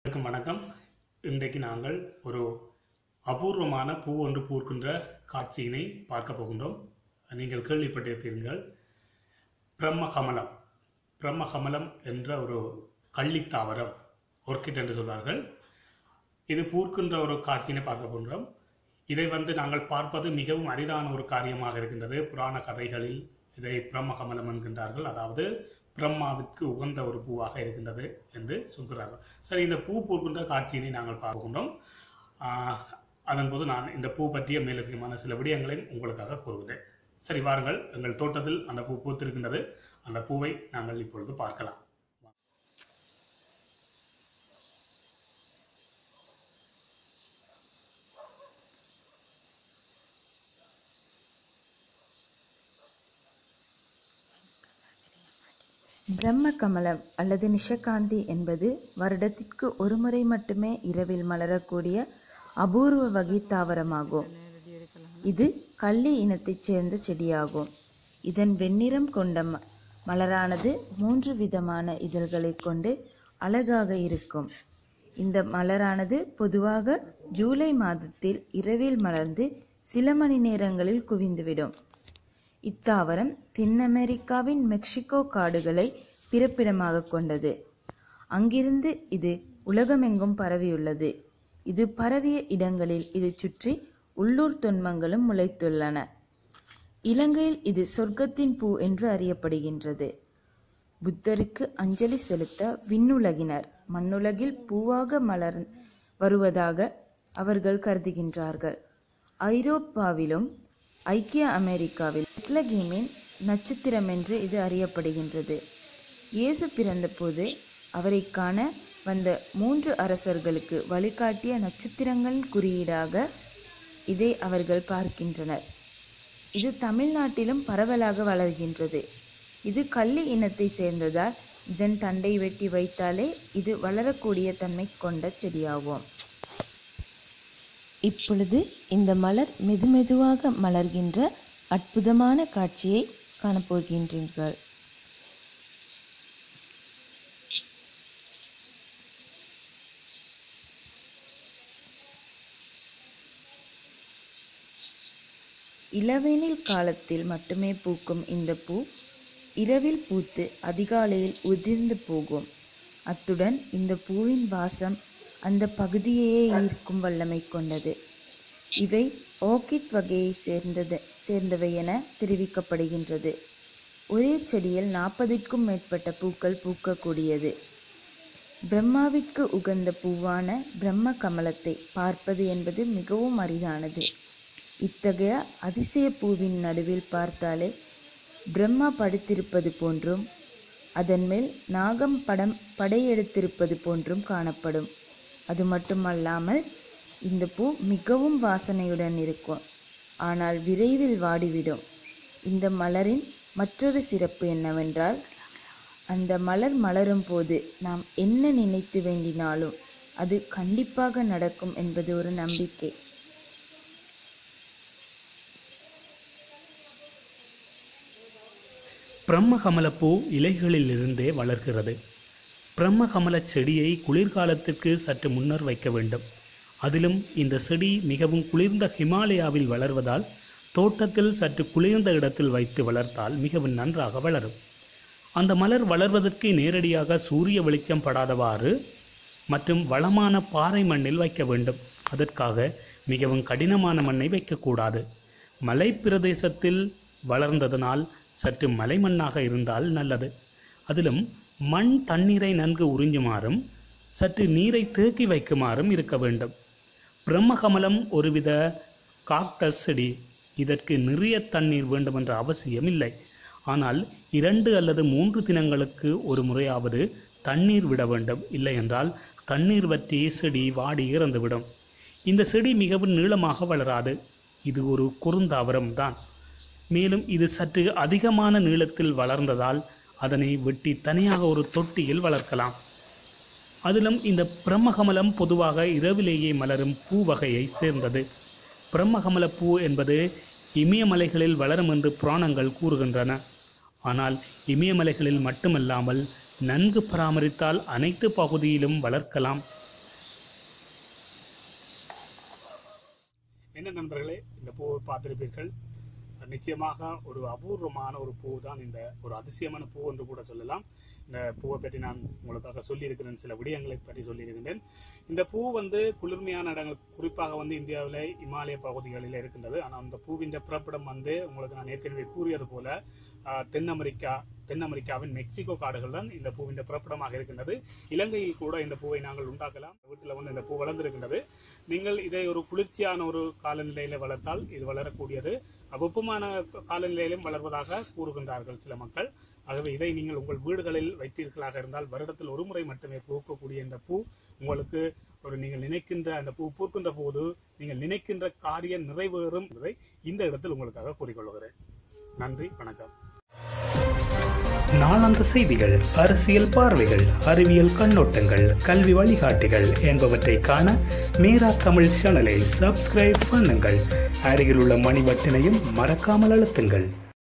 அனைவருக்கும் வணக்கம் இன்றைக்கு நாங்கள் ஒரு அபூர்வமான பூ ஒன்று பூர்க்கின்ற காட்சியினை பார்க்க போகின்றோம் நீங்கள் கேள்விப்பட்டிருப்பீர்கள் பிரம்மகமலம் பிரம்மகமலம் என்ற ஒரு கள்ளித்தாவரம் ஒர்க்கிட் என்று சொல்வார்கள் இது பூர்க்கின்ற ஒரு காட்சியினை பார்க்க போகின்றோம் இதை வந்து நாங்கள் பார்ப்பது மிகவும் அரிதான ஒரு காரியமாக இருக்கின்றது புராண கதைகளில் இதை பிரம்மகமலம் என்கின்றார்கள் அதாவது பிரம்மாவிற்கு உகந்த ஒரு பூவாக இருக்கின்றது என்று சொல்கிறார்கள் சரி இந்த பூ பூர்க்கின்ற காட்சியினை நாங்கள் பார்க்கின்றோம் ஆஹ், அதன்போது நான் இந்த பூ பற்றிய மேலதிகமான சில விடயங்களை உங்களுக்காக கூறுகிறேன் சரி வாருங்கள் எங்கள் தோட்டத்தில் அந்த பூ பூத்திருக்கின்றது அந்த பூவை நாங்கள் இப்பொழுது பார்க்கலாம் பிரம்ம கமலம் அல்லது நிஷகாந்தி என்பது வருடத்திற்கு ஒருமுறை மட்டுமே இரவில் மலரக்கூடிய அபூர்வ வகை தாவரமாகும் இது கள்ளி இனத்தைச் சேர்ந்த செடியாகும் இதன் வெண்ணிறம் கொண்ட ம- மலரானது மூன்று விதமான இதழ்களைக் கொண்டு அழகாக இருக்கும் இந்த மலரானது பொதுவாக ஜூலை மாதத்தில் இரவில் மலர்ந்து சில மணி நேரங்களில் குவிந்துவிடும் இத்தாவரம் தென் அமெரிக்காவின் மெக்சிகோ காடுகளை பிறப்பிடமாக கொண்டது அங்கிருந்து இது உலகமெங்கும் பரவியுள்ளது இது பரவிய இடங்களில் இது சுற்றி உள்ளூர் தொன்மங்களும் முளைத்துள்ளன இலங்கையில் இது சொர்க்கத்தின் பூ என்று அறியப்படுகின்றது புத்தருக்கு அஞ்சலி செலுத்த விண்ணுலகினர் மண்ணுலகில் பூவாக மலர் வருவதாக அவர்கள் கருதுகின்றார்கள் ஐரோப்பாவிலும் ஐக்கிய அமெரிக்காவில் பெத்லகேமின் நட்சத்திரம் என்று இது அறியப்படுகின்றது இயேசு பிறந்தபோது அவரை காண வந்த மூன்று அரசர்களுக்கு வழிகாட்டிய நட்சத்திரங்களின் குறியீடாக இதை அவர்கள் பார்க்கின்றனர் இது தமிழ்நாட்டிலும் பரவலாக வளர்கின்றது இது கள்ளி இனத்தை சேர்ந்ததால் இதன் தண்டை வெட்டி வைத்தாலே இது வளரக்கூடிய தன்மை கொண்ட செடியாகும் இப்பொழுது இந்த மலர் மெதுமெதுவாக மலர்கின்ற அற்புதமான காட்சியை காணப்போகின்றீர்கள் இளவேனில் காலத்தில் மட்டுமே பூக்கும் இந்த பூ இரவில் பூத்து அதிகாலையில் உதிர்ந்து போகும் அத்துடன் இந்த பூவின் வாசம் அந்த பகுதியையே ஈர்க்கும் வல்லமை கொண்டது இவை ஆர்கிட் வகையை சேர்ந்தது சேர்ந்தவை என தெரிவிக்கப்படுகின்றது ஒரே செடியில் நாற்பதிற்கும் மேற்பட்ட பூக்கள் பூக்கக்கூடியது பிரம்மாவிற்கு உகந்த பூவான பிரம்ம கமலத்தை பார்ப்பது என்பது மிகவும் அரிதானது இத்தகைய அதிசய பூவின் நடுவில் பார்த்தாலே பிரம்மா படுத்திருப்பது போன்றும் அதன் மேல் நாகம் படம் படையெடுத்திருப்பது போன்றும் காணப்படும் அது மட்டுமல்லாமல் இந்த பூ மிகவும் வாசனையுடன் இருக்கும் ஆனால் விரைவில் வாடிவிடும் இந்த மலரின் மற்றொரு சிறப்பு என்னவென்றால் அந்த மலர் மலரும் போது நாம் என்ன நினைத்து வேண்டினாலும் அது கண்டிப்பாக நடக்கும் என்பது ஒரு நம்பிக்கை பிரம்மகமலப்பூ இலைகளிலிருந்தே வளர்கிறது பிரம்மகமலச் செடியை குளிர்காலத்திற்கு சற்று முன்னர் வைக்க வேண்டும் அதிலும் இந்த செடி மிகவும் குளிர்ந்த ஹிமாலயாவில் வளர்வதால் தோட்டத்தில் சற்று குளிர்ந்த இடத்தில் வைத்து வளர்த்தால் மிகவும் நன்றாக வளரும் அந்த மலர் வளர்வதற்கு நேரடியாக சூரிய வெளிச்சம் படாதவாறு மற்றும் வளமான பாறை மண்ணில் வைக்க வேண்டும் அதற்காக மிகவும் கடினமான மண்ணை வைக்கக்கூடாது மலைப்பிரதேசத்தில் வளர்ந்ததனால் சற்று மலைமண்ணாக இருந்தால் நல்லது அதிலும் மண் தண்ணீரை நன்கு உறிஞ்சுமாறும் சற்று நீரை தேக்கி வைக்குமாறும் இருக்க வேண்டும் பிரம்மகமலம் ஒருவித காக்டஸ் செடி இதற்கு நிறைய தண்ணீர் வேண்டுமென்ற அவசியம் இல்லை ஆனால் இரண்டு அல்லது மூன்று தினங்களுக்கு ஒரு முறையாவது தண்ணீர் விட வேண்டும் இல்லை என்றால் தண்ணீர் வற்றி செடி வாடி இறந்துவிடும் இந்த செடி மிகவும் நீளமாக வளராது இது ஒரு குறுந்தாவரம் தான் மேலும் இது சற்று அதிகமான நீளத்தில் வளர்ந்ததால் அதனை வெட்டி தனியாக ஒரு தொட்டியில் வளர்க்கலாம் அதிலும் இந்த பிரம்மகமலம் பொதுவாக இரவிலேயே மலரும் பூ வகையை சேர்ந்தது பிரம்மகமல பூ என்பது இமயமலைகளில் வளரும் என்று புராணங்கள் கூறுகின்றன ஆனால் இமயமலைகளில் மட்டுமல்லாமல் நன்கு பராமரித்தால் அனைத்து பகுதியிலும் வளர்க்கலாம் என்ன நண்பர்களே இந்த பூவை பார்த்திருப்பீர்கள் நிச்சயமாக ஒரு அபூர்வமான ஒரு பூ தான் இந்த ஒரு அதிசயமான பூ என்று கூட சொல்லலாம் இந்த பூவை பற்றி நான் உங்களுக்காக சொல்லியிருக்கிறேன் சில விடயங்களை பற்றி சொல்லியிருக்கின்றேன் இந்த பூ வந்து குளிர்மையான இடங்கள் குறிப்பாக வந்து இந்தியாவில் இமாலய பகுதிகளில் இருக்கின்றது ஆனால் அந்த பூவின் பிறப்பிடம் வந்து உங்களுக்கு நான் ஏற்கனவே கூறியது போல ஆஹ், தென் அமெரிக்கா தென் அமெரிக்காவின் மெக்சிகோ காடுகள் தான் இந்த பூவின் பிறப்பிடமாக இருக்கின்றது இலங்கையில் கூட இந்த பூவை நாங்கள் உண்டாக்கலாம் வீட்டில் வந்து இந்த பூ வளர்ந்திருக்கின்றது நீங்கள் இதை ஒரு குளிர்ச்சியான ஒரு காலநிலையில வளர்த்தால் இது வளரக்கூடியது வெப்பமான காலநிலையிலும் வளர்வதாக கூறுகின்றார்கள் சில மக்கள் ஆகவே இதை நீங்கள் உங்கள் வீடுகளில் வைத்தீர்களாக இருந்தால் வருடத்தில் ஒரு முறை மட்டுமே பூக்கக்கூடிய இந்த பூ உங்களுக்கு ஒரு நீங்கள் நினைக்கின்ற அந்த பூ பூக்கின்ற போது நீங்கள் நினைக்கின்ற காரியம் நிறைவேறும் என்பதை இந்த இடத்தில் உங்களுக்காக கூறிக்கொள்கிறேன் நன்றி வணக்கம் நாளாந்த செய்திகள் அரசியல் பார்வைகள் அறிவியல் கண்ணோட்டங்கள் கல்வி வழிகாட்டிகள் என்பவற்றை காண மீரா தமிழ் சேனலை சப்ஸ்கிரைப் பண்ணுங்கள் அருகில் உள்ள மணி பட்டினையும் மறக்காமல் அழுத்துங்கள்